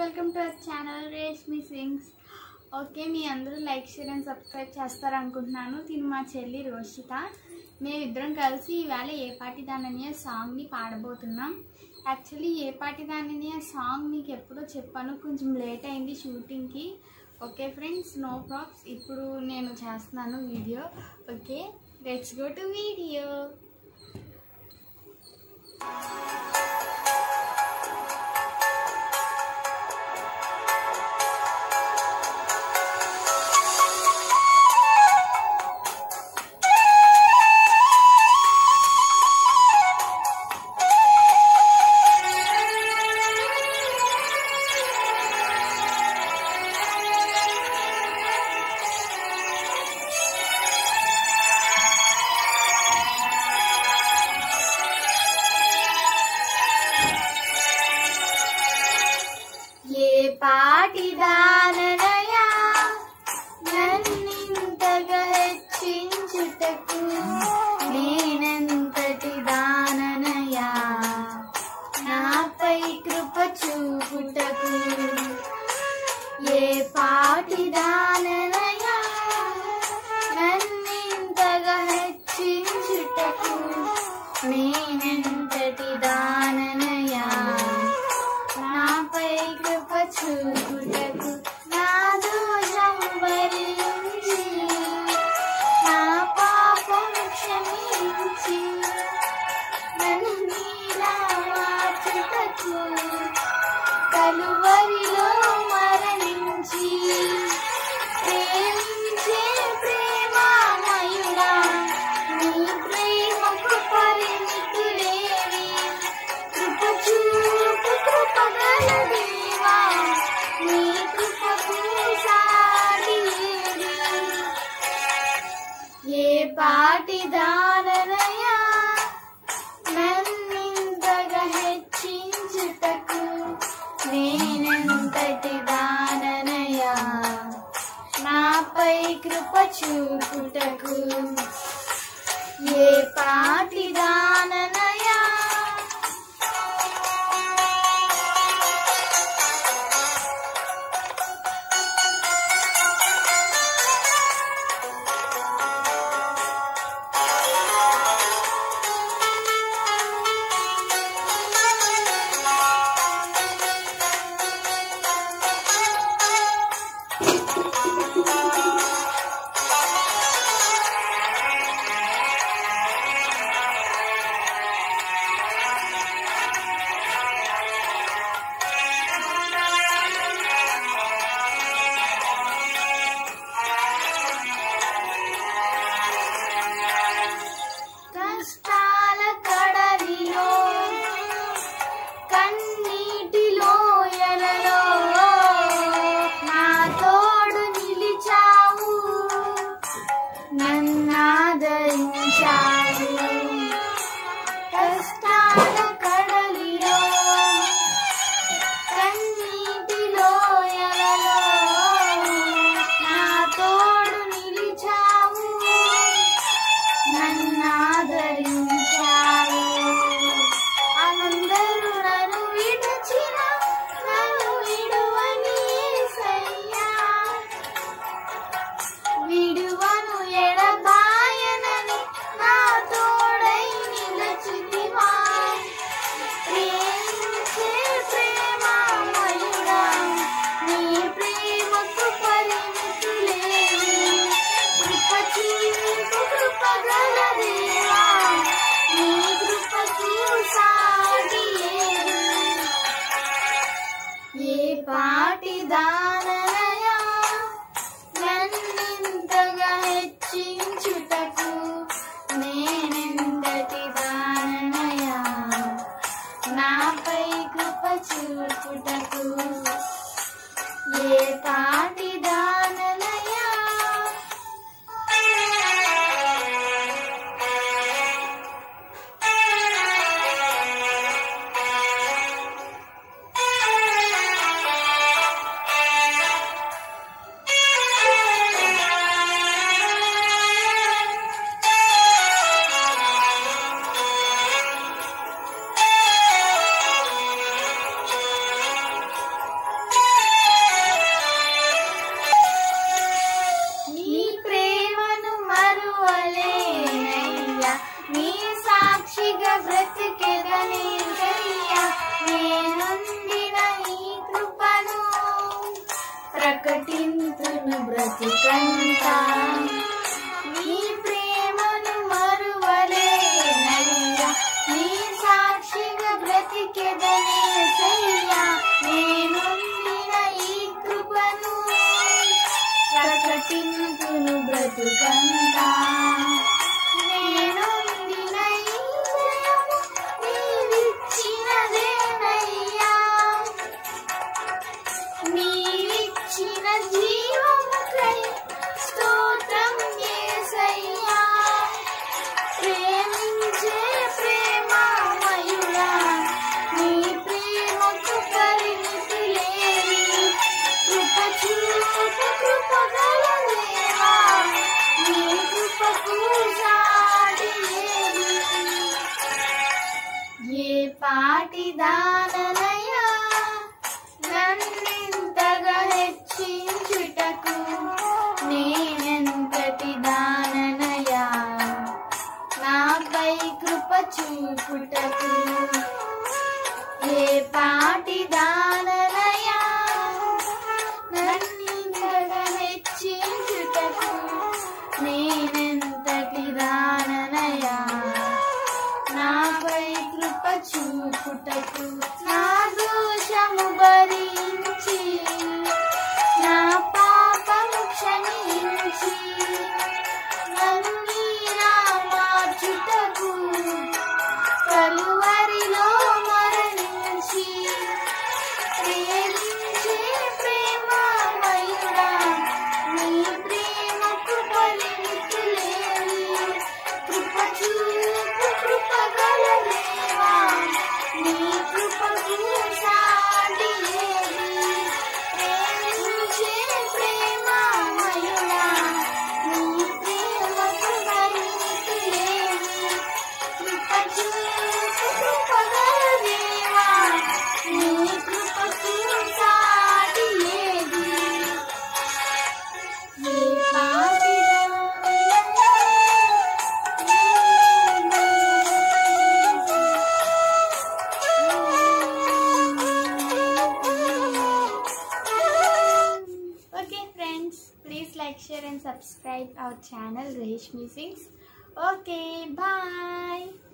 Welcome to our channel Reshmi sings okay మీ అందరూ like share and subscribe చేస్తారనుకుంటున్నాను తిను మా చెల్లి రోషిత మేమిద్దరం కలిసి ఈవేళ ఏ పాటి దానని సాంగ్ని పాడబోతున్నాం యాక్చువల్లీ ఏ పాటి దానని సాంగ్ మీకు ఎప్పుడో చెప్పాను కొంచెం లేట్ అయింది షూటింగ్కి ఓకే ఫ్రెండ్స్ నో ప్రాబ్స్ ఇప్పుడు నేను చేస్తున్నాను video okay let's go to video ఏ పాటి దాననయా నన్నింతగా హెచ్చించుటకు నేనెంతటి దాననయా నాపై కృప చూపుటకు ఏ పాటి దాననయా నన్నింతగా హెచ్చించుటకు నేనెంతటి దాననయా నాపై కృప చూపుటకు నా దోషం భరించి నా పాపం క్షమించి నన్ను నీలా మార్చుటకు కలువరిలో మరణించి ప్రేమించే ప్రేమామయుడా నీ ప్రేమకు పరిమితులేవి కృప చూపు కృపగల దేవా నీ కృపకు సాటి ఏది? ఏ పాటి దాననయా నన్నింతగా హెచ్చించుటకు నేనెంతటి దాననయా నాపై కృప చూపుటకు ఏ పాటి దాననయా కష్టాల కడలిలో కన్నీటిలో ఎలలో నా తోడు నిలిచావు నన్నాదరించావు కష్టాల కడలిలో కన్నీటిలో ఎలలో నా తోడు నిలిచావు నన్నాదరించావు అందరూ నన్ను విడిచిన నన్ను విడువని యేసయ్యా విడువను ఎడబాయనని నా తోడై నిలచితివా ప్రేమించే ప్రేమామయుడా నీ ప్రేమకు పరిమితులేవి కృప చూపు కృపగల దేవా నీ కృపకు సాటి ఏది? ఏ పాటి దాననయా నన్నింతగా హెచ్చించుటకు నేనెంతటి దాననయా నాపై కృప చూపుటకు ఏ పాటి దాననయా ప్రకటింతును బ్రతుకంతా నీ ప్రేమను మరువలేనయ్యా నీ సాక్షిగా బ్రతికెదనే సయ్యా నేనుండిన ఈ కృపను ప్రకటింతును బ్రతుకంతా నేనుండిన ఈ జయము నీవిచ్చినదేనయ్యా నీవిచ్చిన జీవముకై స్తోత్రం యేసయ్యా ప్రేమించే ప్రేమామయుడా నీ ప్రేమకు పరిమితి లేని కృప చూపు కృపగల దేవా నీ కృపకు సాటి ఏది? ఏ పాటి దాననయా నన్నింతగా హెచ్చించుటకు నేనెంతటి దాననయా నాపై కృప చూపుటకు ఏ పాటి దాననయా నన్నింతగా హెచ్చించుటకు నేనెంతటి దాననయా నాపై కృప చూపుటకు నా దోషము భరించి నా పాపము క్షమించి నన్ను నీలా మార్చుటకు కలువరిలో మరణించి ప్రేమించే ప్రేమమయుడా నీ ప్రేమకు పరిమితి లేని కృప చూపు కృపగల దేవా నీ కృపకు సాటి ఏది? ప్రేమించే ప్రేమమయుడా నీ ప్రేమకు పరిమితి లేని కృప చూపు కృపగల దేవా నీ కృపకు సాటి ఏది? ఏ Okay friends, please like, share and subscribe our channel Reshmi Sings. Okay, bye.